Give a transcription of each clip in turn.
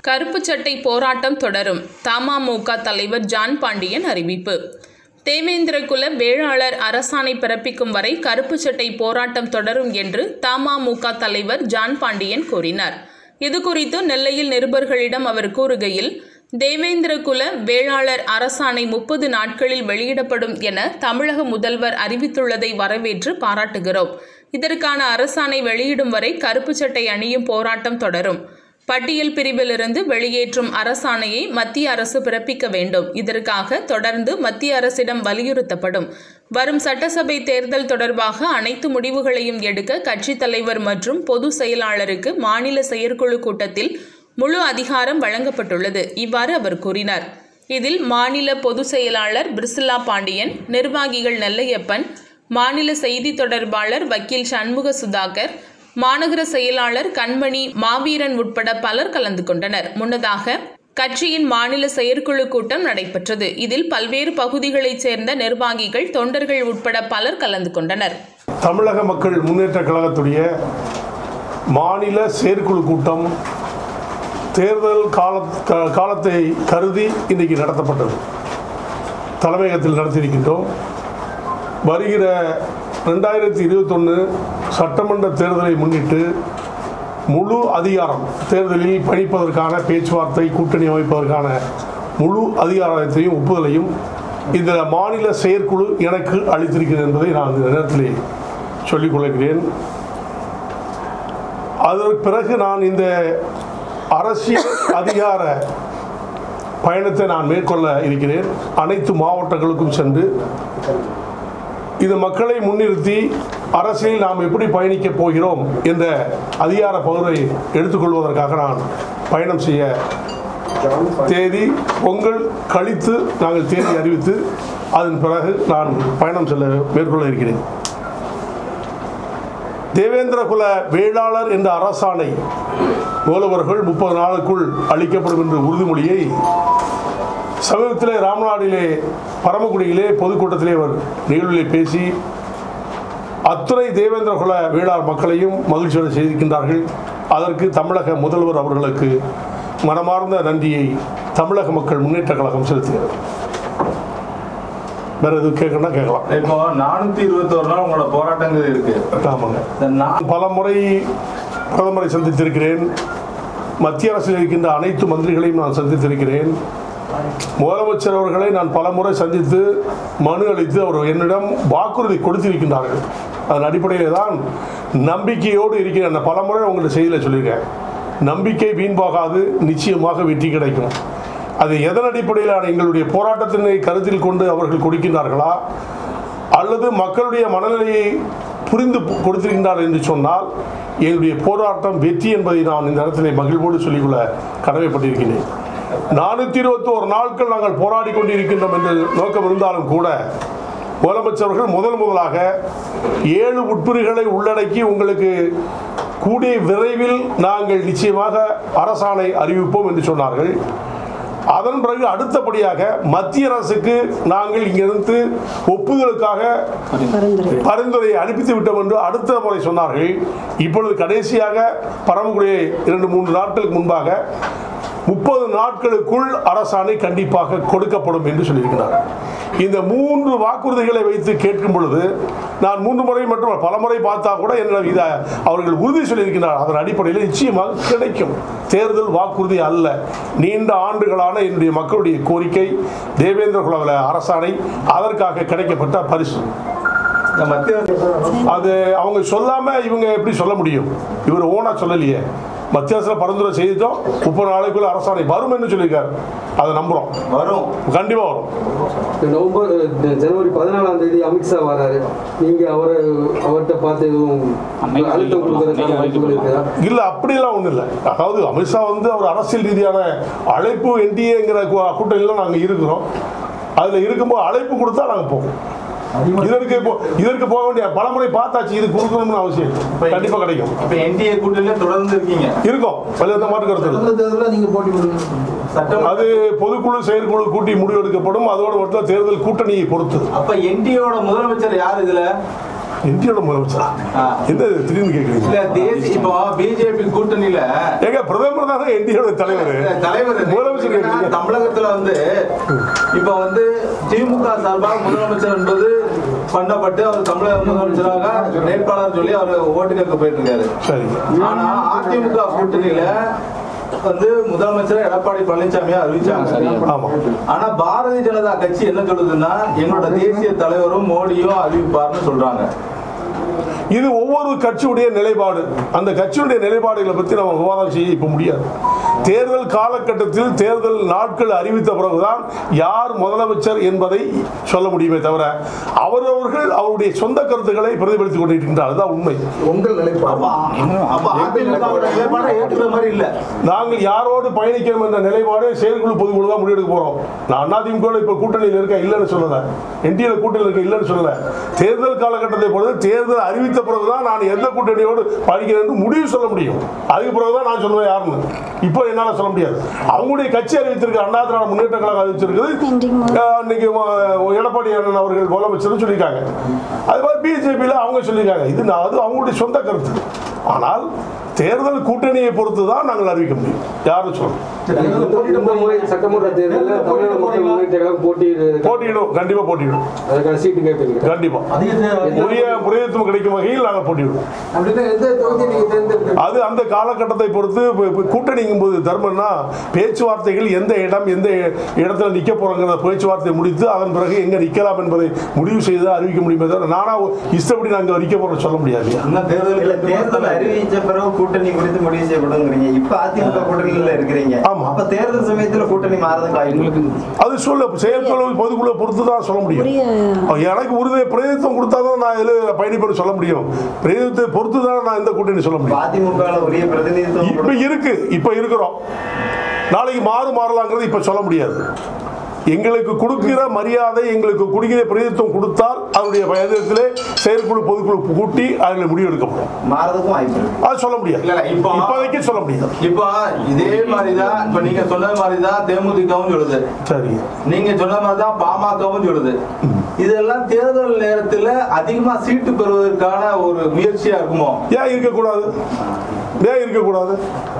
கருப்பு சட்டை போராட்டம் தொடரும் தமாமுக தலைவர் ஜான் பாண்டியன் அறிவிப்பு தேவேந்திரகுல வேளாளர் அரசாணை பிறப்பிக்கும் வரை கருப்பு சட்டை போராட்டம் தொடரும் என்று தமாமுக தலைவர் ஜான் பாண்டியன் கூறினார் இதுகுறித்து நெல்லையில் நிருபர்களிடம் அவர் கூறுகையில் தேவேந்திரகுல வேளாளர் அரசாணை முப்பது நாட்களில் வெளியிடப்படும் என தமிழக முதல்வர் அறிவித்துள்ளதை வரவேற்று பாராட்டுகிறோம் இதற்கான அரசாணை வெளியிடும் வரை கருப்பு சட்டை அணியும் போராட்டம் தொடரும் பட்டியல் பிரிவிலிருந்து வெளியேற்றும் அரசாணையை மத்திய அரசு பிறப்பிக்க வேண்டும் இதற்காக தொடர்ந்து மத்திய அரசிடம் வலியுறுத்தப்படும் வரும் சட்டசபை தேர்தல் தொடர்பாக அனைத்து முடிவுகளையும் எடுக்க கட்சித் தலைவர் மற்றும் பொது செயலாளருக்கு மாநில செயற்குழு கூட்டத்தில் முழு அதிகாரம் வழங்கப்பட்டுள்ளது இவ்வாறு அவர் கூறினார் இதில் மாநில பொதுச் செயலாளர் பிரிசில்லா பாண்டியன் நிர்வாகிகள் நெல்லையப்பன் மாநில செய்தி தொடர்பாளர் வக்கீல் சண்முக சுதாகர் மாநகர செயலாளர் கண்மணி மாவீரன் உட்பட பலர் கலந்து கொண்டனர் முன்னதாக கட்சியின் மாநில செயற்குழு கூட்டம் நடைபெற்றது இதில் பல்வேறு பகுதிகளைச் சேர்ந்த நிர்வாகிகள் தொண்டர்கள் உட்பட பலர் கலந்து கொண்டனர் தமிழக மக்கள் முன்னேற்ற கழகத்துடைய மாநில செயற்குழு கூட்டம் தேர்தல் கால க- காலத்தை கருதி இன்றைக்கு நடத்தப்பட்டது தலைமையகத்தில் நடத்தியிருக்கின்றோம் வருகிற ரெண்டாயிரத்தி இருபத்தொன்று சட்டமன்ற தேர்தலை முன்னிட்டு முழு அதிகாரம் தேர்தலில் பணிப்பதற்கான பேச்சுவார்த்தை கூட்டணி அமைப்பதற்கான முழு அதிகாரத்தையும் ஒப்புதலையும் இந்த மாநில செயற்குழு எனக்கு அளித்திருக்கிறது என்பதை நான் இந்த நேரத்தில் சொல்லிக் கொள்கிறேன் அதற்கு பிறகு நான் இந்த அரசியல் அதிகார பயணத்தை நான் மேற்கொள்ள இருக்கிறேன் அனைத்து மாவட்டங்களுக்கும் சென்று இது மக்களை முன்னிறுத்தி அரசியலில் நாம் எப்படி பயணிக்கப் போகிறோம் என்ற அதிகார பகுதியை எடுத்துக்கொள்வதற்காக நான் பயணம் செய்ய தேதி பொங்கல் கழித்து நாங்கள் தேதி அறிவித்து அதன் பிறகு நான் பயணம் செல்ல மேற்கொள்ள இருக்கிறேன் தேவேந்திரகுல வேளாளர் என்ற அரசாணை மூலவர்கள் முப்பது நாளுக்குள் அளிக்கப்படும் என்ற உறுதிமொழியை சமீபத்திலே ராமநாடிலே பரமக்குடியிலே பொதுக்கூட்டத்திலே அவர் நிகழ்விலே பேசி அத்துணை தேவேந்திரகுல வேளாளர் மக்களையும் மகிழ்ச்சியோடு செய்திருக்கின்றார்கள் அதற்கு தமிழக முதல்வர் அவர்களுக்கு மனமார்ந்த நன்றியை தமிழக மக்கள் முன்னேற்ற கழகம் செலுத்துகிறது வேற எதுவும் கேட்கணும்னா கேட்கலாம் இப்போ நானூத்தி இருபத்தோரு நாள் உங்களோட போராட்டங்கள் இருக்கு ஆமாங்க இந்த நா- பல முறை பிரதமரை சந்தித்திருக்கிறேன் மத்திய அரசில் இருக்கின்ற அனைத்து மந்திரிகளையும் நான் சந்தித்திருக்கிறேன் முதலமைச்சர் அவர்களை நான் பல முறை சந்தித்து மனு அளித்து அவர் என்னிடம் வாக்குறுதி கொடுத்திருக்கின்றார்கள் அதன் அடிப்படையில் தான் நம்பிக்கையோடு இருக்கிறேன் நான் பல முறை உங்கள்ட்ட செய்தியில் சொல்லியிருக்கேன் நம்பிக்கை வீண்பாகாது நிச்சயமாக வெற்றி கிடைக்கும் அது எதன் அடிப்படையிலான எங்களுடைய போராட்டத்தினை கருத்தில் கொண்டு அவர்கள் கொடுக்கின்றார்களா அல்லது மக்களுடைய மனநிலையை புரிந்து பு- கொடுத்திருக்கின்றார் என்று சொன்னால் எங்களுடைய போராட்டம் வெற்றி என்பதை நான் இந்த இடத்திலே மகிழ்வோடு சொல்லிக்கொள்ள கடமைப்பட்டிருக்கிறேன் நானூற்றி இருபத்தோரு நாட்கள் நாங்கள் போராடி கொண்டிருக்கின்றோம் என்ற நோக்கம் இருந்தாலும் கூட முதலமைச்சர்கள் முதல் முதலாக ஏழு உட்பிரிவுகளை உள்ளடக்கி உங்களுக்கு கூடிய விரைவில் நாங்கள் நிச்சயமாக அரசாணை அறிவிப்போம் என்று சொன்னார்கள் அதன் பிறகு அடுத்தபடியாக மத்திய அரசுக்கு நாங்கள் இங்கிருந்து ஒப்புதலுக்காக பரிந்துரையை அனுப்பித்து விட்டோம் என்று அடுத்த முறை சொன்னார்கள் இப்பொழுது கடைசியாக பரமக்குடியை இரண்டு மூன்று நாட்களுக்கு முன்பாக முப்பது நாட்களுக்குள் அரசாணை கண்டிப்பாக கொடுக்கப்படும் என்று சொல்லியிருக்கிறார் இந்த மூன்று வாக்குறுதிகளை வைத்து கேட்கும் பொழுது நான் மூன்று முறை மற்றும் பல முறை பார்த்தா கூட என்னிடம் இதை அவர்கள் உறுதி சொல்லியிருக்கிறார் அதன் அடிப்படையில் நிச்சயமாக கிடைக்கும் தேர்தல் வாக்குறுதி அல்ல நீண்ட ஆண்டுகளான என்னுடைய மக்களுடைய கோரிக்கை தேவேந்திர குல அரசாணை அதற்காக கிடைக்கப்பட்ட பரிசு இந்த மத்திய அரசு அது அவங்க சொல்லாம இவங்க எப்படி சொல்ல முடியும் இவர் ஓனா சொல்லலையே மத்திய அரசுல பரிந்துரை செய்துட்டோம் முப்பது நாளைக்குள்ள அரசாணை வரும் என்று சொல்லியிருக்காரு அதை நம்புறோம் வரும் கண்டிப்பா வரும் இந்த நவம்பர் அஹ், ஜனவரி பதினாலாம் தேதி அமித்ஷா வராரு நீங்க அவரை அவர்கிட்ட பார்த்து எதுவும் அழுத்தம் கொடுக்கறதுக்கான வாய்ப்புகள் இருக்குதா இல்ல அப்படிலாம் ஒண்ணும் இல்லை அதாவது அமித்ஷா வந்து அவர் அரசியல் ரீதியான அழைப்பு என்டிஏங்கிற கூட்டணியில் நாங்க இருக்கிறோம் அதுல இருக்கும்போது அழைப்பு கொடுத்தா நாங்க போவோம் இதற்கு போ- இதற்கு போக வேண்டிய பலமுறை பார்த்தாச்சு இது கொடுக்கணும்னு அவசியம் இல்லை. கண்டிப்பா கிடைக்கும் இப்ப என்டிஏ கூட்டணியில தொடர்ந்து இருக்கீங்க இருக்கும் அதுல எந்த மாற்று கருத்து இல்லை. தேர்தலில் நீங்க போட்டி போடுவீங்க சட்டம் அது பொதுக்குழு செயற்குழு கூட்டி முடிவெடுக்கப்படும் அதோடு மட்டும் தேர்தல் கூட்டணியை பொறுத்தது அப்ப என்டிஏவோட முதலமைச்சர் யார் இதுல இந்தியோட முதலமைச்சரா ஆ. என்ன இது திடீர்னு கேட்குறீங்க இல்ல தேசிய இப்போ பிஜேபி கூட்டணியில ஏங்க பிரதமர் தானே என்டியோட தலைவர் தலைவர் முதலமைச்சர் என்னன்னா, கேட்குறீங்க தமிழகத்துல வந்து இப்ப வந்து திமுக சார்பாக முதலமைச்சர் என்பது பண்ணப்பட்டு அவர் தமிழக முதலமைச்சராக வேட்பாளர் சொல்லி அவர் ஓட்டு கேட்க போயிட்டு இருக்காரு சரி ஆனா அதிமுக கூட்டணியில வந்து முதலமைச்சர் எடப்பாடி பழனிசாமியா அறிவிச்சாங்க ஆமா ஆனா பாரதிய ஜனதா கட்சி என்ன சொல்லுதுன்னா என்னோட தேசிய தலைவரும் மோடியும் அறிவிப்பார்னு சொல்றாங்க இது ஒவ்வொரு கட்சியுடைய நிலைப்பாடு அந்த கட்சியுடைய நிலைப்பாடுகளை பற்றி நம்ம விவாதம் செய்ய இப்ப முடியாது தேர்தல் காலகட்டத்தில் தேர்தல் நாட்கள் அறிவித்த பிறகுதான் யார் முதலமைச்சர் என்பதை சொல்ல முடியுமே தவிர அவரவர்கள் அவருடைய சொந்த கருத்துக்களை பிரதிபலித்துக் கொண்டிருக்கின்றார் அதுதான் உண்மை உங்கள் நிலைப்பாடு அப்ப அதிமுக நிலைப்பாடு ஏற்றுக்கிற மாதிரி இல்ல நாங்கள் யாரோடு பயணிக்கணும் என்ற நிலைப்பாடு செயற்குழு பொதுக்குழு தான் முடிவெடுக்க போறோம் நான் அதிமுக இப்ப கூட்டணியில் இருக்க இல்லைன்னு சொல்லல என்டிஏ கூட்டணியில் இருக்க இல்லைன்னு சொல்லல தேர்தல் காலகட்டத்தை பொழுது தேர்தல் அறிவித்த பிறகுதான் நான் எந்த கூட்டணியோடு பயணிக்கிறேன் என்று முடிவு சொல்ல முடியும் அதுக்கு பிறகுதான் நான் சொல்லுவேன் யாருன்னு இப்போ என்னால சொல்ல முடியாது அவங்களுடைய கட்சி அறிவித்திருக்கு அண்ணா திராவிட முன்னேற்ற கழகம் அறிவிச்சிருக்குது அஹ், இன்னைக்கு அஹ், எடப்பாடி அண்ணன் அவர்கள் முதலமைச்சர் சொல்லியிருக்காங்க அது மாதிரி பிஜேபியில் அவங்க சொல்லியிருக்காங்க இது நான் அது அவங்களுடைய சொந்த கருத்து ஆனால் தேர்தல் கூட்டணியை பொறுத்து தான் நாங்கள் அறிவிக்க முடியும் யாரும் சொல்லணும் இந்த- இந்த முறை சட்டமன்ற தேர்தலில் தமிழக மக்கள் முன்னேற்ற கழகம் போட்டியிடுறது போட்டியிடும் கண்டிப்பா போட்டியிடும் அதுக்கான சீட்டு கேட்பீங்க கண்டிப்பா உரிய முறையத்துவம் கிடைக்கும் வகையில் நாங்கள் போட்டியிடுவோம் அப்படின்னா எந்த தொகுதி நீங்க தேர்ந்தெடுக்க அது அந்த காலகட்டத்தை பொறுத்து இப்ப- இப்ப கூட்டணிங்கும் போது தர்மம்னா பேச்சுவார்த்தைகள் எந்த இடம் எந்த இடத்துல நிக்க போறோங்கிற பேச்சுவார்த்தை முடித்து அதன் பிறகு எங்க நிக்கலாம் என்பதை முடிவு செய்து அறிவிக்க முடியுமே தவிர நானா இஷ்டப்படி நாங்க நிக்க போறோம் சொல்ல முடியாது இன்னும் தேர்தலுக்கு இல்ல ரெண்டு மாசம் தேர்தல் தான் இருக்கு. அறிவிச்ச பிறகு கூட்டணி குறித்து முடிவு செய்யப்படுங்கிறீங்க இப்ப அதிமுக கூட்டணியில இருக்கிறீங்க ஆமா. அப்ப தேர்தல் சமயத்துல கூட்டணி மாறதுக்கு வாய்ப்பு இருக்கு. அது சொல்ல செயற்குழு பொதுக்குழு பொறுத்து தான் சொல்ல முடியும் எனக்கு உறுதியை பிரதிநிதித்துவம் கொடுத்தா தான் நான் இதில் பயணிப்பேன்னு சொல்ல முடியும் பிரதிநிதித்தை பொறுத்து தான் நான் இந்த கூட்டணி சொல்ல இப்ப முடியும் அதிமுக உரிய பிரதிநிதித்துவம் இப்ப கொடு- இருக்கு இப்ப இருக்கிறோம் நாளைக்கு மாறு மாறலாங்கிறது இப்ப சொல்ல முடியாது எங்களுக்கு கொடுக்கிற மரியாதை எங்களுக்கு கொடுக்கிற பிரதித்துவம் கொடுத்தால் அதனுடைய பயணத்திலே செயற்குழு பொதுக்குழு கூட்டி அதில் முடிவு எடுக்கப்படும் மாறதுக்கும் வாய்ப்பு இருக்கு அது சொல்ல முடியாது இல்ல, இல்ல, இப்போ- இப்போதைக்கு சொல்ல முடியாது இப்போ இதே மாதிரிதான் இப்ப நீங்க சொன்ன மாதிரிதான் தேமுதிகவும் சொல்லுது சரி நீங்க சொன்ன மாதிரிதான் பாமகவும் சொல்லுது இதெல்லாம் தேர்தல் நேரத்துல அதிகமா சீட்டு பெறுவதற்கான ஒரு முயற்சியா இருக்குமோ ஏன் இருக்கக்கூடாது ஏன் இருக்கக்கூடாது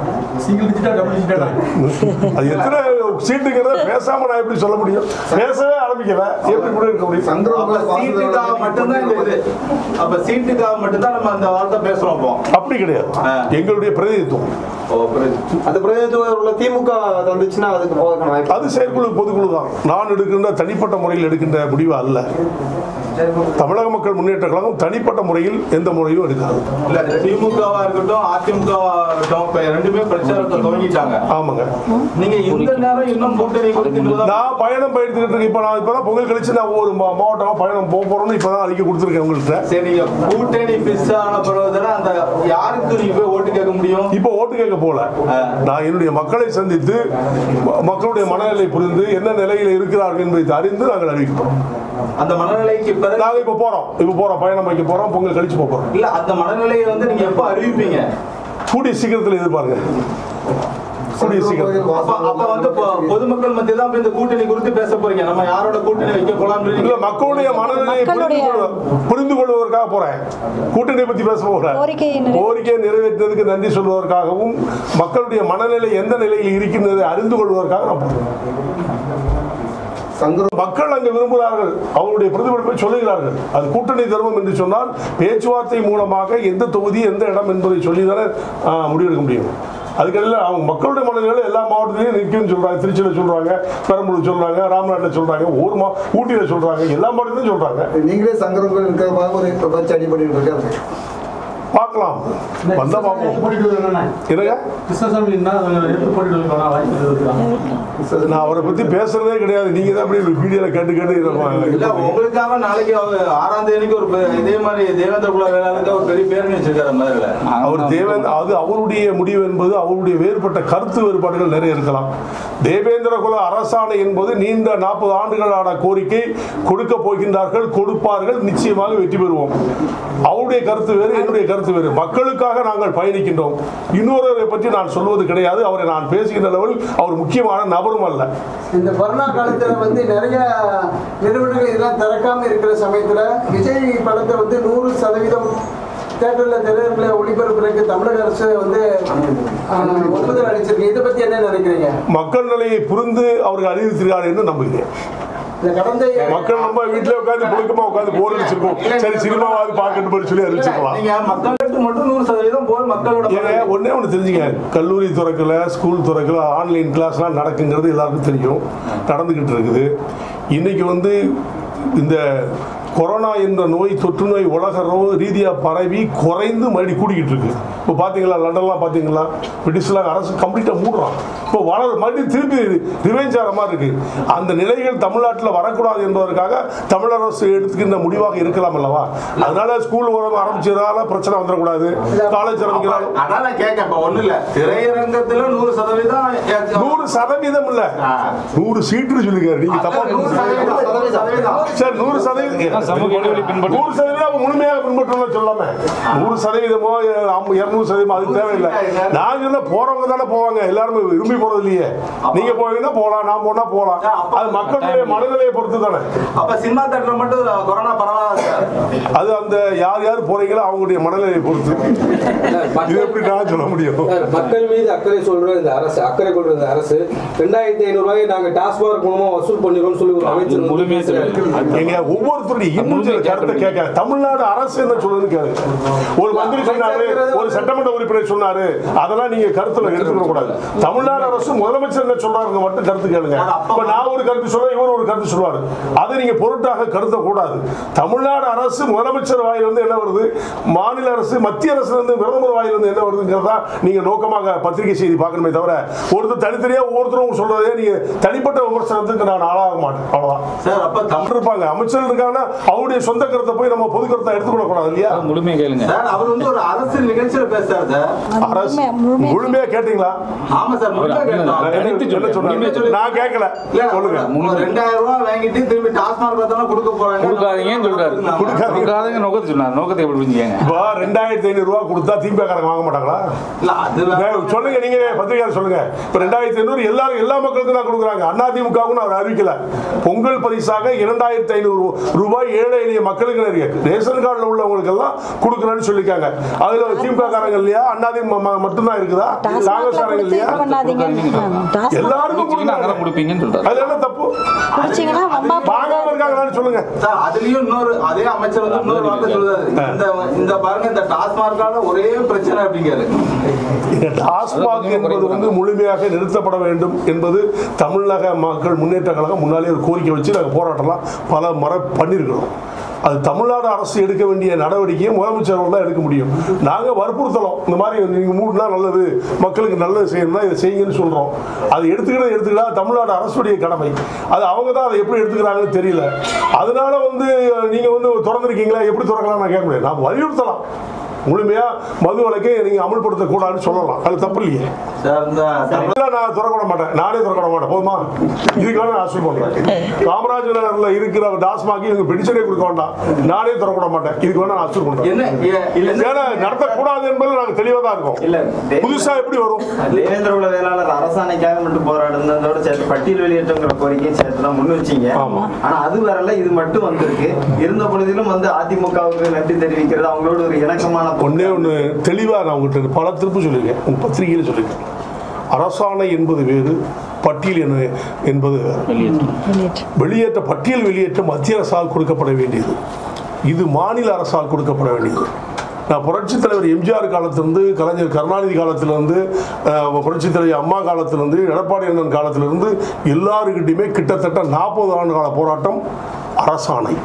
அது எத்தனை சீட்டுங்கிறத பேசாம நான் எப்படி சொல்ல முடியும் பேசவே ஆரம்பிக்கல எப்படி முடிவு எடுக்க முடியும் அப்ப சீட்டுக்காக மட்டும்தான் இந்த இது அப்ப சீட்டுக்காக மட்டும்தான் நம்ம அந்த வார்த்தை பேசுறோம் இப்போ அப்படி கிடையாது ஆ. எங்களுடைய பிரதிநிதித்துவம் ஓ, புரியுது. அந்த பிரதிநிதித்துவம் உள்ள திமுக வந்துச்சுன்னா அதுக்கு போவதற்கான வாய்ப்பு அது செயற்குழு பொதுக்குழு தான் நான் எடுக்கின்ற தனிப்பட்ட முறையில் எடுக்கின்ற முடிவு அல்ல தமிழக மக்கள் முன்னேற்ற கழகம் தனிப்பட்ட முறையில் எந்த முறையும் எடுக்காது இல்ல திமுகவா இருக்கட்டும் அதிமுகவா இருக்கட்டும் இப்ப ரெண்டுமே பிரச்சாரத்தை துவங்கிட்டாங்க ஆமாங்க நீங்க இந்த நேரம் இன்னும் கூட்டணி குறித்து இன்னும் நான் பயணம் பயணித்துக்கிட்டு இருக்கேன் இப்போ நான் இப்பதான் பொங்கல் கழிச்சு நான் ஒவ்வொரு மா- மாவட்டமா பயணம் போக போறோம்னு இப்பதான் அறிக்கை கொடுத்துருக்கேன் உங்கள்கிட்ட சரி நீங்க கூட்டணி பிஸ் ஆன பிறகு தானே அந்த யாருக்கு நீங்க போய் ஓட்டு கேட்க முடியும் இப்போ ஓட்டு கேட்க போல நான் என்னுடைய மக்களை சந்தித்து ம- மக்களுடைய மனநிலை புரிந்து என்ன நிலையில் இருக்கிறார்கள் என்பதை அறிந்து நாங்கள் அறிவிக்கிறோம் அந்த மனநிலைக்கு பிறகு நாங்கள் இப்போ போறோம் இப்போ போறோம் பயணம் வைக்க போறோம் பொங்கல் கழிச்சு போக போறோம் இல்ல அந்த மனநிலையை வந்து நீங்க எப்ப அறிவிப்பீங்க கூடிய சீக்கிரத்தில் எதிர்பாருங்க கூடிய சீக்கிரம் அப்ப அப்ப வந்து பொ- பொதுமக்கள் மத்திய தான் இந்த கூட்டணி குறித்து பேச போறீங்க நம்ம யாரோட கூட்டணி வைக்க போலாம்னு இல்ல மக்களுடைய மனநிலையை புரிந்து கொள்வ- புரிந்து கொள்வதற்காக போறேன் கூட்டணி பத்தி பேச போறேன் கோரிக்கையை நிறைவே- கோரிக்கையை நிறைவேற்றதுக்கு நன்றி சொல்வதற்காகவும் மக்களுடைய மனநிலை எந்த நிலையில் இருக்கின்றதை அறிந்து கொள்வதற்காக நான் போறேன் சங்கரம் மக்கள் அங்கு விரும்புகிறார்கள் அவருடைய பிரதிபலிப்பை சொல்லுகிறார்கள் அது கூட்டணி தர்மம் என்று சொன்னால் பேச்சுவார்த்தை மூலமாக எந்த தொகுதி எந்த இடம் என்பதை சொல்லிதானே ஆ, முடிவெடுக்க முடியும் அதுக்கெல்லாம் அவங்க மக்களுடைய மனநிலை எல்லா மாவட்டத்திலையும் நிற்கும்னு சொல்றாங்க திருச்சியில் சொல்றாங்க பெரம்பலூர் சொல்றாங்க ராமநாட்டில் சொல்றாங்க ஒரு மா ஊட்டியில் சொல்றாங்க எல்லா மாவட்டத்திலும் சொல்றாங்க நீங்களே சங்கரம் இருக்கிற ஒரு வச்சு அடி பண்ணிட்டு இருக்காரு பார்க்கலாம் வந்தா பார்ப்போம் என்னங்க நான் அவரை பத்தி பேசுறதே கிடையாது நீங்க தான் அப்படி வீடியோல கேட்டு கேட்டு இல்ல இருப்பாங்க உங்களுக்காக நாளைக்கு அவர் ஆறாம் தேதிக்கு ஒரு பெ- இதே மாதிரி தேவேந்திர குல வேளாளுக்கு ஒரு பெரிய பேரணி வச்சிருக்காரு மதுரையில அவர் தேவன் அது அவருடைய முடிவு என்பது அவருடைய வேறுபட்ட கருத்து வேறுபாடுகள் நிறைய இருக்கலாம் தேவேந்திர குல அரசாணை என்பது நீண்ட நாற்பது ஆண்டுகளான கோரிக்கை கொடுக்க போகின்றார்கள் கொடுப்பார்கள் நிச்சயமாக வெற்றி பெறுவோம் அவருடைய கருத்து வேறு என்னுடைய கருத்து கருத்து வேறு மக்களுக்காக நாங்கள் பயணிக்கின்றோம் இன்னொருவரை பற்றி நான் சொல்வது கிடையாது அவரை நான் பேசுகின்ற லெவல் அவர் முக்கியமான நபரும் அல்ல இந்த கொரோனா காலத்துல வந்து நிறைய நிறுவனங்கள் இதெல்லாம் திறக்காம இருக்கிற சமயத்துல விஜய் படத்தை வந்து நூறு சதவீதம் தேட்டர்ல திரையரங்குல ஒளிபரப்புறதுக்கு தமிழக அரசு வந்து ஆஹ், ஒப்புதல் அளிச்சிருக்கு இதை பத்தி என்ன நினைக்கிறீங்க மக்கள் நிலையை புரிந்து அவர்கள் அறிவித்திருக்கார் என்று நம்புகிறேன் இந்த கடந்த மக்கள் நம்ம வீட்டில் உட்காந்து புழுக்கமா உட்காந்து போர் அடிச்சிருக்கோம் சரி சினிமாவாவது பார்க்கணும் சொல்லி அறிவிச்சிருக்கலாம் நீங்க மக்களுக்கு மட்டும் நூறு சதவீதம் போல் மக்களோட ஏங்க ஒண்ணே ஒன்று தெரிஞ்சுங்க கல்லூரி திறக்கல ஸ்கூல் திறக்கல ஆன்லைன் கிளாஸ்லாம் நடக்குங்கிறது எல்லாருக்கும் தெரியும் நடந்துக்கிட்டு இருக்குது இன்னைக்கு வந்து இந்த கொரோனா என்ற நோய் தொற்று நோய் உலக ரோ- ரீதியா பரவி குறைந்து மறுபடி கூடிக்கிட்டு இருக்கு இப்போ பார்த்தீங்களா லண்டன்லாம் பார்த்தீங்களா பிரிட்டிஷ்லாம் அரசு கம்ப்ளீட்டாக மூடுறான் இப்போ வளர மறுபடியும் திருப்பி ரிவெஞ்ச் ஆகிற மாதிரி இருக்கு அந்த நிலைகள் தமிழ்நாட்டில் வரக்கூடாது என்பதற்காக தமிழ் அரசு எடுத்துக்கின்ற முடிவாக இருக்கலாம் அல்லவா அதனால ஸ்கூல் உரம் ஆரம்பிச்சதால பிரச்சனை வந்துடக்கூடாது காலேஜ் ஆரம்பிக்கிறாலும் அதான் நான் கேட்கேன் இப்ப ஒண்ணும் இல்ல திரையரங்கத்துல நூறு சதவீதம் நூறு சதவீதம் இல்ல நூறு சீட்டு சொல்லுங்க நீங்க தப்பா நூறு சதவீதம் நூறு சதவீதம் சார் நூறு சதவீதம் சமூக இடைவெளி பின்பற்ற நூறு சதவீதம் அவங்க முழுமையாக பின்பற்றணும் சொல்லாம நூறு சதவீதமோ அம்- இருநூறு சதவீதம் அது தேவையில்லை நான் சொல்ல போறவங்க தானே போவாங்க எல்லாருமே விரும்பி போறது இல்லையே நீங்க போவீங்கன்னா போலாம் நான் போனா போலாம் அது மக்களுடைய மனநிலையை பொறுத்து தானே அப்ப சினிமா தேட்டர்ல மட்டும் கொரோனா பரவாயில்ல சார் அது அந்த யார் யார் போறீங்களோ அவங்களுடைய மனநிலையை பொறுத்து இது எப்படி நான் சொல்ல முடியும் சார், மக்கள் மீது அக்கறை சொல்ற இந்த அரசு அக்கறை கொள்ற இந்த அரசு ரெண்டாயிரத்தி ஐநூறு ரூபாய் நாங்க டாஸ்மாக் மூலமா வசூல் பண்ணிடுறோம் சொல்லி ஒரு அமைச்சர் வந்து முழுமையா பேசுறாரு. எங்க ஒவ்வொருத்தருடைய இன்னும் சில கருத்தை கேட்க தமிழ்நாடு அரசு என்ன சொல்லுதுன்னு கேளுங்க ஒரு மந்திரி சொன்னாரு ஒரு சட்டமன்ற உறுப்பினர் சொன்னாரு அதெல்லாம் நீங்க கருத்துல எடுத்துக்க கூடாது தமிழ்நாடு அரசு முதலமைச்சர் என்ன சொல்றாருங்க மட்டும் கருத்து கேளுங்க இப்ப நான் ஒரு கருத்து சொல்றேன் இவர் ஒரு கருத்து சொல்லுவாரு அதை நீங்க பொருட்டாக கருத கூடாது தமிழ்நாடு அரசு முதலமைச்சர் வாயிலிருந்து என்ன வருது மாநில அரசு மத்திய அரசுல இருந்து பிரதமர் வாயிலிருந்து என்ன வருதுங்கிறதா நீங்க நோக்கமாக பத்திரிகை செய்தி பார்க்கணுமே தவிர ஒருத்தர் தனித்தனியா ஒவ்வொருத்தரும் சொல்றதே நீங்க தனிப்பட்ட விமர்சனத்துக்கு நான் ஆளாக மாட்டேன் அவ்வளவுதான் சார் அப்ப தமிழ் தமிழ் இருப்பாங்க அமைச்சர் இருக்காங்கன்னா அவருடைய சொந்த கருத்தை போய் நம்ம பொது கருத்தை எடுத்துக்கூட கூடாது இல்லையா முழுமையா கேளுங்க சார் அவர் வந்து ஒரு அரசு நிகழ்ச்சியில பேசுறாரு சார் அரசு முழுமையா- முழுமையா முழுமையா கேட்டீங்களா ஆமா சார் முழுமையா அவர் கேட்டோம். நான் என்ன- தனித்து என்ன சொல்லுங்க. சொன்னாரு? நான் கேட்கல இல்ல, சொல்லுங்க ஒரு ரெண்டாயிரம் ரூபாய் வாங்கிட்டு திரும்பி டாஸ்மாக் பார்த்தோம்னா கொடுக்க போறாங்க கொடுக்காதீங்கன்னு சொல்றாரு கொடுக்காதீங்க நோக்கத்தை சொன்னார் நோக்கத்தை எப்படி புரிஞ்சுக்கங்க இப்போ ரெண்டாயிரத்தி ஐநூறு ரூபா கொடுத்தா திமுககாரங்க வாங்க மாட்டாங்களா இல்ல அது வேற. ஏய், சொல்லுங்க நீங்க பத்திரிகையாளர் சொல்லுங்க இப்ப ரெண்டாயிரத்தி ஐநூறு எல்லாரும் எல்லா மக்களுக்கும் தான் கொடுக்குறாங்க அண்ணா திமுகவும் அவர் அறிவிக்கல பொங்கல் பரிசாக இரண்டாயிரத்தி ஐநூறு ரூபாய் ஏழை எளிய மக்களுக்கு இருக்கு ரேஷன் கார்டில் உள்ளவங்களுக்கு எல்லாம் கொடுக்குறேன்னு சொல்லியிருக்காங்க அதுல திமுக காரங்க இல்லையா அண்ணா திமுக மட்டும்தான் இருக்குதா காங்கிரஸ் டாஸ்மாக்ல காரங்க கொடுத்து இல்லையா இது பண்ணாதீங்க டாஸ்மாக் எல்லாருக்கும் குடிச்சீங்கன்னா அங்கதான் கொடுக்குறாங்க கொடுப்பீங்கன்னு சொல்றாரு அது என்ன தப்பு குடிச்சீங்கன்னா வம்பா வாங்காம இருக்காங்களான்னு சொல்லுங்க சார் அதுலயும் இன்னொரு அதே அமைச்சர் வந்து இன்னொரு வார்த்தை சொல்றாரு இந்த இந்த பாருங்க இந்த டாஸ்மார்க்கால ஒரே பிரச்சனை அப்படிங்கிறாரு இந்த டாஸ்மாக் என்பது வந்து முழுமையாக நிறுத்தப்பட வேண்டும் என்பது தமிழக மக்கள் முன்னேற்ற கழகம் முன்னாலே ஒரு கோரிக்கை வச்சு நாங்கள் போராட்டம்லாம் பல முறை பண்ணியிருக்கிறோம் அது தமிழ்நாடு அரசு எடுக்க வேண்டிய நடவடிக்கையை முதலமைச்சர் அவர்கள் தான் எடுக்க முடியும் நாங்கள் வற்புறுத்தலாம் இந்த மாதிரி நீங்கள் மூணுனா நல்லது மக்களுக்கு நல்லது செய்யணும்னா இதை செய்யுங்கன்னு சொல்கிறோம் அது எடுத்துக்கிட்டு எடுத்துக்கிட்டா தமிழ்நாடு அரசுடைய கடமை அது அவங்க தான் அதை எப்படி எடுத்துக்கிறாங்கன்னு தெரியல அதனால வந்து நீங்கள் வந்து திறந்துருக்கீங்களா எப்படி திறக்கலாம் நான் கேட்க முடியாது நான் வலியுறுத்தலாம் முழுமையா மது வழக்கை நீங்க அமல்படுத்த கூடாதுன்னு சொல்லலாம் அது தப்பு இல்லையே சார் இந்த தமிழ் இல்ல, நான் திறக்க மாட்டேன் நானே திறக்க மாட்டேன் போதுமா இதுக்காக நான் அசூல் பண்றேன் காமராஜர் நகர்ல இருக்கிற டாஸ்மாக் இவங்க பெடிஷனே கொடுக்க வேண்டாம் நானே திறக்க மாட்டேன் இதுக்கு வேணா நான் அசூல் பண்றேன் என்ன ஏ- இல்ல ஏன்னா நடத்தக்கூடாது என்பதில் நாங்க தெளிவா தான் இருக்கோம் இல்ல புதுசா எப்படி வரும் தேவேந்திர குல வேளாளர் அரசாணைக்காக மட்டும் போராடுனதோட சேர்த்து பட்டியல் வெளியேற்றங்கிற கோரிக்கையும் சேர்த்து தான் முன் வச்சீங்க ஆமா. ஆனா அது வரல இது மட்டும் வந்திருக்கு இருந்த பொழுதிலும் வந்து அதிமுகவுக்கு நன்றி தெரிவிக்கிறது அவங்களோட ஒரு இணக்கமான ஒண்ணே ஒன்று தெளிவா நான் உங்கள்கிட்ட பல திருப்பு சொல்லியிருக்கேன் உங்க பத்திரிகையில சொல்லியிருக்கேன் அரசாணை என்பது வேறு பட்டியல் என்ன- என்பது வேறு வெளியேற்று வெளியேற்ற பட்டியல் வெளியேற்ற மத்திய அரசால் கொடுக்கப்பட வேண்டியது இது மாநில அரசால் கொடுக்கப்பட வேண்டியது நான் புரட்சித் தலைவர் எம்ஜிஆர் காலத்திலிருந்து கலைஞர் கருணாநிதி காலத்திலிருந்து அஹ், புரட்சித் தலைவர் அம்மா காலத்திலிருந்து எடப்பாடி அண்ணன் காலத்திலிருந்து எல்லாருக்கிட்டையுமே கிட்டத்தட்ட நாற்பது ஆண்டு கால போராட்டம் அரசாணை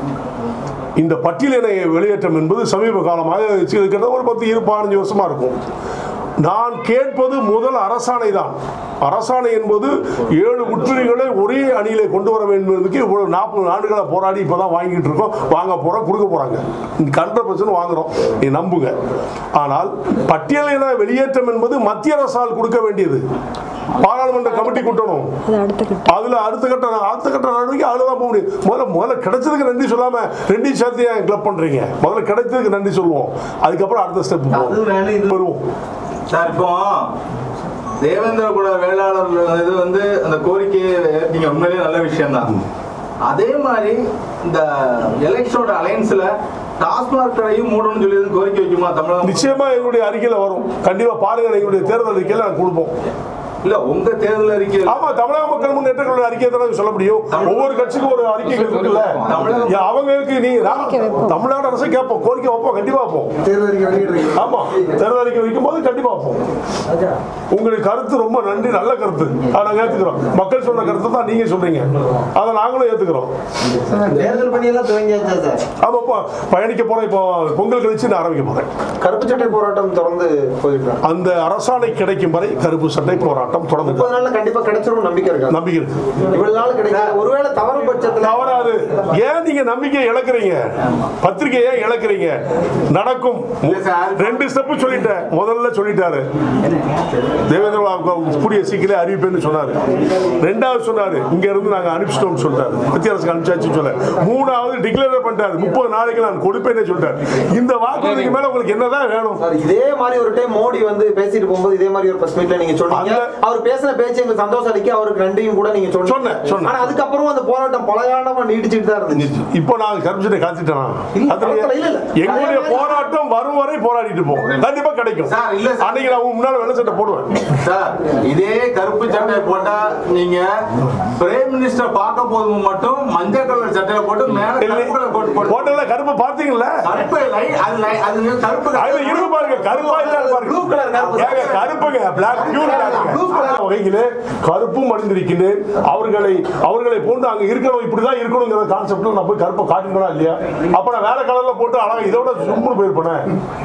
இந்த பட்டியலினை வெளியேற்றம் என்பது சமீப காலமாக கிட்டத்தட்ட ஒரு பத்து இரு பதினஞ்சு வருஷமா இருக்கும் நான் கேட்பது முதல் அரசாணை தான் அரசாணை என்பது ஏழு உட்பிரிவுகளை ஒரே அணியிலே கொண்டு வர வேண்டும் என்பதற்கு இவ்வளவு நாற்பது ஆண்டுகளை போராடி இப்பதான் வாங்கிட்டு இருக்கோம் வாங்க போறோம் கொடுக்க போறாங்க ஹண்ட்ரட் பர்சன்ட் வாங்குறோம் நீ நம்புங்க ஆனால் பட்டியலின வெளியேற்றம் என்பது மத்திய அரசால் கொடுக்க வேண்டியது பாராளுமன்ற கமிட்டி கூட்டணும் அது அடுத்த கட்டம் அதுல அடுத்த கட்ட அடுத்த கட்ட நடவடிக்கை அதுல தான் போக முடியும் முதல்ல முதல்ல கிடைச்சதுக்கு நன்றி சொல்லாம ரெண்டையும் சேர்த்து ஏன் கிளப் பண்றீங்க முதல்ல கிடைச்சதுக்கு நன்றி சொல்லுவோம் அதுக்கப்புறம் அடுத்த ஸ்டெப் அது வேணும் இது வருவோம் சார் இப்போ தேவேந்திர குல வேளாளர் இது வந்து அந்த கோரிக்கையை ஏற்கீங்க உண்மையிலேயே நல்ல விஷயம் தான் அதே மாதிரி இந்த எலெக்ஷனோட அலையன்ஸ்ல டாஸ்மாக் கடையும் மூடணும்னு சொல்லி எதுவும் கோரிக்கை வைக்குமா தமிழகம் நிச்சயமா எங்களுடைய அறிக்கையில வரும் கண்டிப்பா பாருங்க எங்களுடைய தேர்தல் அறிக்கையில நான் கொடுப்போம் இல்ல உங்க தேர்தல் அறிக்கை ஆமா தமிழக மக்கள் முன்னேற்ற கழக அறிக்கை தானே சொல்ல முடியும் ஒவ்வொரு கட்சிக்கும் ஒரு அறிக்கைகள் இருக்குல்ல தமிழக- ஏன் அவங்களுக்கு நீங்க நான் தமிழ்நாடு அரசு கேட்போம் கோரிக்கை வைப்போம் கண்டிப்பா வைப்போம் தேர்தல் அறிக்கை வெளியிடுறீங்க ஆமா தேர்தல் அறிக்கை வைக்கும் போது கண்டிப்பா வைப்போம் உங்களுக்கு கருத்து ரொம்ப நன்றி நல்ல கருத்து அதை நாங்க ஏத்துக்கிறோம் மக்கள் சொன்ன கருத்து தான் நீங்க சொல்றீங்க அதை நாங்களும் ஏத்துக்கிறோம் தேர்தல் பணியெல்லாம் துவங்கியாச்சா சார் ஆமாப்பா பயணிக்க போறேன் இப்போ பொங்கல் கழிச்சு நான் ஆரம்பிக்க போறேன் கருப்பு சட்டை போராட்டம் தொடர்ந்து போயிட்டு இருக்கு. அந்த அரசாணை கிடைக்கும் வரை கருப்பு சட்டை போராட்டம் தொடர்ந்து முப்பது நாள்ல கண்டிப்பா கிடைச்சிரும் நம்பிக்கை இருக்கா நம்பிக்கை இருக்கு இவ்வளவு நாள் கிடைக்கல ஒருவேளை தவறும் பட்சத்துல தவறாது ஏன் நீங்க நம்பிக்கை இழக்கிறீங்க பத்திரிகை ஏன் இழக்கிறீங்க நடக்கும் இல்ல சார். ரெண்டு ஸ்டெப் சொல்லிட்டேன் முதல்ல சொல்லிட்டாரு தேவேந்திர பாபு கூடிய சீக்கிரம் அறிவிப்பேன்னு சொன்னாரு ரெண்டாவது சொன்னாரு இங்க இருந்து நாங்க அனுப்பிச்சிட்டோம் சொல்லிட்டாரு மத்திய அரசுக்கு அனுப்பிச்சாச்சு சொல்ல மூணாவது டிக்ளேர் பண்ணிட்டாரு முப்பது நாளைக்கு நான் கொடுப்பேன்னு சொல்லிட்டாரு இந்த வாக்குறுதிக்கு மேல உங்களுக்கு என்னதான் வேணும் சார் இதே மாதிரி ஒரு டைம் மோடி வந்து பேசிட்டு போகும்போது இதே மாதிரி ஒரு பிரஸ் மீட்ல நீங்க சொன்னீங்க அந்த- அவர் பேசின பேச்சு எங்களுக்கு சந்தோஷம் அளிக்க அவருக்கு நன்றியும் கூட நீங்க சொன்னீங்க சொன்னேன், சொன்னேன். ஆனா அதுக்கப்புறம் அந்த போராட்டம் பல காலமா நீடிச்சுட்டு தான் இருந்துச்சு இப்போ நாங்க கருப்புச்சட்டை காத்துட்டேனா இல்ல, அதுலயே இல்ல, இல்ல. எங்களுடைய போராட்டம் வரும் வரை போராடிட்டு போவோம் கண்டிப்பா கிடைக்கும் சார், இல்ல சார். அன்னைக்கு நான் உங்க முன்னால வெள்ளை சட்டை போடுவேன் சார் இதே கருப்பு சட்டை போட்டா நீங்க பிரைம் மினிஸ்டர் பார்க்க போதும் மட்டும் மஞ்சள் கலர் சட்டையை போட்டு மேல கருப்பு கலர் போட்டு போட்டு ஹோட்டல்ல கருப்பு பாத்தீங்கல்ல கருப்பு லை அது லை- அது கருப்பு அதுல இருக்கு பாருங்க கருப்பா இல்ல பாருங்க Blue color கருப்பு. ஏங்க, கருப்புங்க பிளாக் பியூர் Blue color. வகையிலே கருப்பும் அணிந்திருக்கின்றேன் அவர்களை அவர்களை போன்று அங்க இருக்கணும் இப்படிதான் இருக்கணுங்கிற கான்செப்ட்ல நான் போய் கருப்பை காட்டினா இல்லையா அப்ப நான் வேற கலர்ல போட்டு அழகா இதோட சும்முன்னு போயிருப்பேன்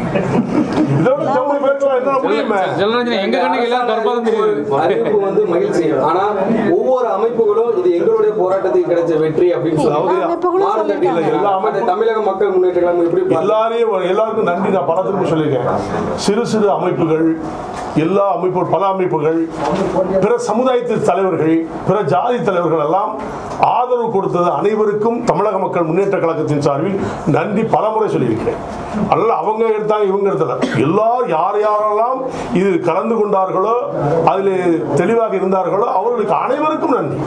இதோட சும்முன்னு போயிருக்கலாம் என்ன முடியுமே ஜெலரஞ்சனி எங்க கண்ணுக்கு எல்லாம் கருப்பா தான் தெரியுது அறிவிப்பு வந்து மகிழ்ச்சி ஆனா ஒவ்வொரு அமைப்புகளும் இது எங்களுடைய போராட்டத்துக்கு கிடைச்ச வெற்றி அப்படின்னு அதாவது சொல்லி அமைப்புகளும் மாறுதட்டி சொல்லிட்டாங்க. இல்லை. எல்லா அமைப்பு- தமிழக மக்கள் முன்னேற்ற கழகம் எப்படி பார்த்து- எல்லாரையும் எல்லாருக்கும் நன்றி நான் பல திரும்ப சொல்லியிருக்கேன் சிறு சிறு அமைப்புகள் எல்லா அமைப்பு பல அமைப்புகள் பிற சமுதாயத்து தலைவர்கள் பிற ஜாதி தலைவர்கள் எல்லாம் ஆதரவு கொடுத்தது அனைவருக்கும் தமிழக மக்கள் முன்னேற்ற கழகத்தின் சார்பில் நன்றி பலமுறை சொல்லியிருக்கிறேன் அதனால அவங்க எடுத்தாங்க இவங்க எடுத்தல எல்லார் யார் யாரெல்லாம் இது கலந்து கொண்டார்களோ அதில் தெளிவாக இருந்தார்களோ அவர்களுக்கு அனைவருக்கும் நன்றி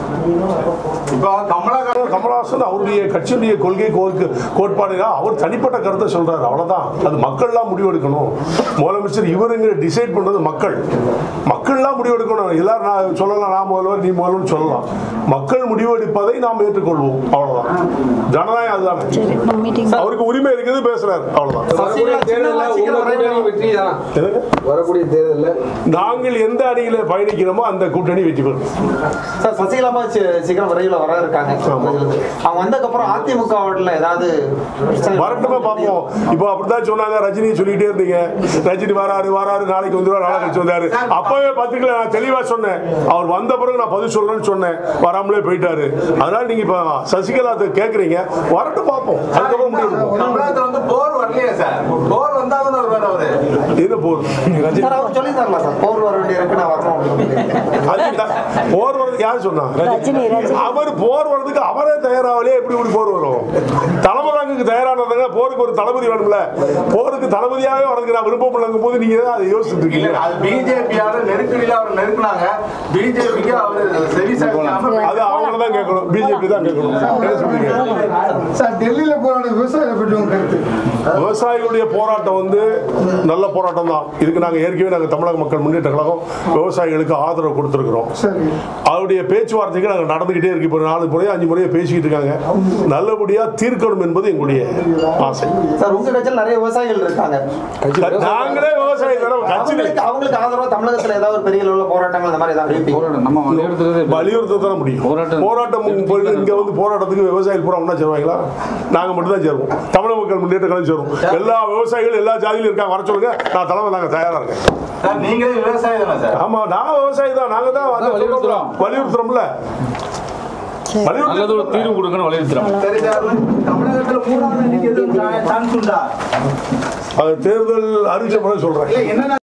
இப்போ கமலஹாசன் கமலஹாசன் அவருடைய கட்சியுடைய கொள்கை கோக்கு- கோட்பாடுனா அவர் தனிப்பட்ட கருத்தை சொல்றாரு அவ்வளவுதான் அது மக்கள்லாம் முடிவெடுக்கணும் முதலமைச்சர் இவருங்க டிசைட் பண்றது மக்கள் மக்கள்லாம் முடிவெடுக்கணும் எல்லாரும் நான் சொல்லலாம் நான் முதல்வர் நீ முதல்வர் சொல்லலாம் மக்கள் முடிவெடுப்பதை நாம் ஏற்றுக்கொள்வோம் அவ்வளவுதான் ஜனநாயகம் அதுதானே சரி நம்ம மீட்டிங் அவருக்கு உரிமை இருக்குது பேசுறாரு அவ்வளவுதான் வரக்கூடிய தேர்தல்ல உங்க கூட்டணி வெற்றி தான் என்னங்க? வரக்கூடிய தேர்தல்ல நாங்கள் எந்த அணியில பயணிக்கிறோமோ அந்த கூட்டணி வெற்றி பெறும் சார் சசிகலாமா சி- சீக்கிரம் விரைவில் வர இருக்காங்க அவங்க வந்ததுக்கு அப்புறம் அதிமுக ஓட்டுல ஏதாவது பிரச்சனை வரட்டுமா பார்ப்போம் இப்போ அப்படித்தான் சொன்னாங்க ரஜினி சொல்லிட்டே இருந்தீங்க ரஜினி வராரு வராரு நாளைக்கு வந்துருவாரு நாளை கழிச்சு வந்தாரு அப்பவே பாத்துக்கல நான் தெளிவா சொன்னேன் அவர் வந்த பிறகு நான் பதில் சொல்றேன்னு சொன்னேன் வராமலே போயிட்டாரு அதனால நீங்க இப்ப சசிகலா அதை கேக்குறீங்க வரட்டும் பார்ப்போம் அதுக்கப்புறம் முடிவு எடுப்போம். தமிழகத்துல வந்து போர் வரலையே சார் போர் வந்தாதான் வருவார் அவரு என்ன போதும் ரஜினி சார் அவர் சொல்லியிருந்தாங்களா சார் போர் வர வேண்டிய இருக்கு நான் வரணும் அப்படின்னு அது தான். போர் வர்றதுக்கு யார் சொன்னா ரஜினி, ரஜினி. அவர் போர் வர்றதுக்கு அவரே தயாராகலையே எப்படி இப்படி போர் வரும் தலைமதாங்குக்கு தயாரானதுங்க போருக்கு ஒரு தளபதி வேணும்ல போருக்கு தளபதியாவே வரதுக்கு நான் விருப்பம் இல்லைங்கும் போது நீங்க தான் அதை யோசிச்சுட்டு இல்ல இருக்கீங்க அது பிஜேபியால நெருக்கடியில அவர் நெருக்குனாங்க பிஜேபிக்கு அவர் சரி சாய்க்காம அது அவங்கள தான் கேட்கணும் பிஜேபி தான் கேட்கணும் என்ன சொல்றீங்க சார் டெல்லியில போராட விவசாயிகளை பற்றி உங்க கருத்து விவசாயிகளுடைய போராட்டம் வந்து நல்ல போராட்டம் தான் இதுக்கு நாங்க ஏற்கனவே நாங்க தமிழக மக்கள் முன்னேற்ற கழகம் விவசாயிகளுக்கு ஆதரவு கொடுத்திருக்கிறோம் சரி அவருடைய பேச்சுவார்த்தைக்கு நாங்கள் நடந்துகிட்டே இருக்கு இப்போ நாலு முறையோ அஞ்சு முறையோ பேசிக்கிட்டு இருக்காங்க நல்லபடியா தீர்க்கணும் என்பது எங்களுடைய ஆசை சார் உங்க கட்சியில் நிறைய விவசாயிகள் இருக்காங்க நாங்களே விவசாயி தானே கட்சி அவங்களுக்கு அவங்களுக்கு ஆதரவா தமிழகத்துல ஏதாவது ஒரு பெரிய அளவுல போராட்டங்கள் இந்த மாதிரி ஏதாவது அறிவிப்பீங்க போராட்டம் நம்ம வலியுறுத்துறது வலியுறுத்த தான் முடியும் போராட்டம். போராட்டம் போய் இங்க வந்து போராட்டத்துக்கு விவசாயிகள் பூரா ஒன்றா சேருவாங்களா நாங்க மட்டும் தான் சேருவோம் தமிழக மக்கள் முன்னேற்ற கழகம் சேரும் எல்லா விவசாயிகள் எல்லா ஜாதியிலும் இருக்காங்க வர சொல்லுங்க நான் தலைமை நாங்க தயாரா இருக்கேன் சார் நீங்களே விவசாயி தானே சார் ஆமா நான் விவசாயி தான் நாங்க தான் வந்து வலியுறுத்துறோம். வலியுறுத்துறோம்ல சரி நல்லது ஒரு தீர்வு கொடுக்கணும் வலியுறுத்துறோம் சரி சார் தமிழகத்துல மூணாவது அன்னைக்கு எதுவும் சான்ஸ் உண்டா அது தேர்தல் அறிவிச்ச பிறகு சொல்றேன் இல்ல என்னன்னா